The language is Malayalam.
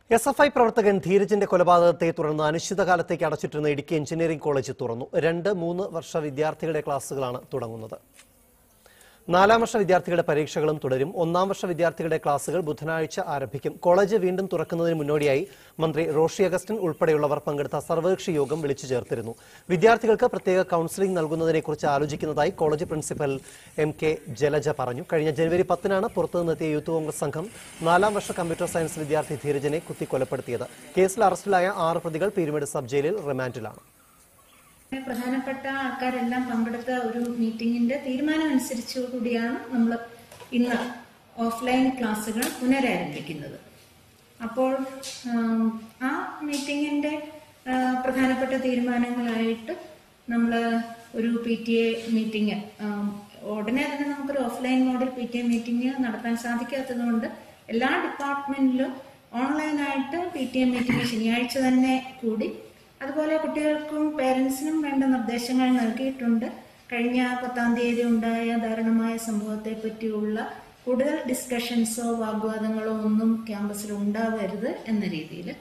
എസ് എഫ് ഐ പ്രവർത്തകൻ ധീരജിന്റെ കൊലപാതകത്തെ തുടർന്ന് അനിശ്ചിതകാലത്തേക്ക് അടച്ചിട്ടിരുന്ന ഇടുക്കി എഞ്ചിനീയറിംഗ് കോളേജ് തുറന്നു രണ്ട് മൂന്ന് വർഷ വിദ്യാർത്ഥികളുടെ ക്ലാസുകളാണ് തുടങ്ങുന്നത് നാലാം വർഷ വിദ്യാർത്ഥികളുടെ പരീക്ഷകളും തുടരും ഒന്നാം വർഷ വിദ്യാർത്ഥികളുടെ ക്ലാസുകൾ ബുധനാഴ്ച ആരംഭിക്കും കോളേജ് വീണ്ടും തുറക്കുന്നതിന് മുന്നോടിയായി മന്ത്രി റോഷി അഗസ്റ്റിൻ ഉൾപ്പെടെയുള്ളവർ പങ്കെടുത്ത സർവകക്ഷി യോഗം വിളിച്ചു ചേർത്തിരുന്നു വിദ്യാർത്ഥികൾക്ക് പ്രത്യേക കൌൺസിലിംഗ് നൽകുന്നതിനെക്കുറിച്ച് ആലോചിക്കുന്നതായി college principal M K Jalaja പറഞ്ഞു കഴിഞ്ഞ ജനുവരി പത്തിനാണ് പുറത്തുനിന്നെത്തിയ യൂത്ത് കോൺഗ്രസ് സംഘം നാലാം വർഷ കമ്പ്യൂട്ടർ സയൻസ് വിദ്യാർത്ഥി ധീരജനെ കുത്തിക്കൊലപ്പെടുത്തിയത് കേസിൽ അറസ്റ്റിലായ ആറ് പ്രതികൾ പീരുമേട് സബ് ജയിലിൽ റിമാൻഡിലാണ് പ്രധാനപ്പെട്ട ആൾക്കാരെല്ലാം പങ്കെടുത്ത ഒരു മീറ്റിംഗിന്റെ തീരുമാനം അനുസരിച്ചു കൂടിയാണ് നമ്മൾ ഇന്ന് ഓഫ്ലൈൻ ക്ലാസ്സുകൾ പുനരാരംഭിക്കുന്നത് അപ്പോൾ ആം, ആ മീറ്റിംഗിന്റെ ആ, പ്രധാനപ്പെട്ട തീരുമാനങ്ങളായിട്ട് നമ്മൾ ഒരു പി ടി എ മീറ്റിംഗ് ഉടനെ തന്നെ നമുക്കൊരു offline model P T A meeting നടത്താൻ സാധിക്കാത്തതുകൊണ്ട് എല്ലാ ഡിപ്പാർട്ട്മെന്റിലും ഓൺലൈനായിട്ട് പി ടി എ മീറ്റിംഗ് ശനിയാഴ്ച തന്നെ കൂടി അതുപോലെ കുട്ടികൾക്കും പേരൻസിനും വേണ്ട നിർദ്ദേശങ്ങൾ നൽകിയിട്ടുണ്ട് കഴിഞ്ഞ പത്താം തീയതി ഉണ്ടായ ദാരുണമായ സംഭവത്തെ പറ്റിയുള്ള കൂടുതൽ ഡിസ്കഷൻസോ വാഗ്വാദങ്ങളോ ഒന്നും ക്യാമ്പസിൽ ഉണ്ടാവരുത് എന്ന രീതിയിൽ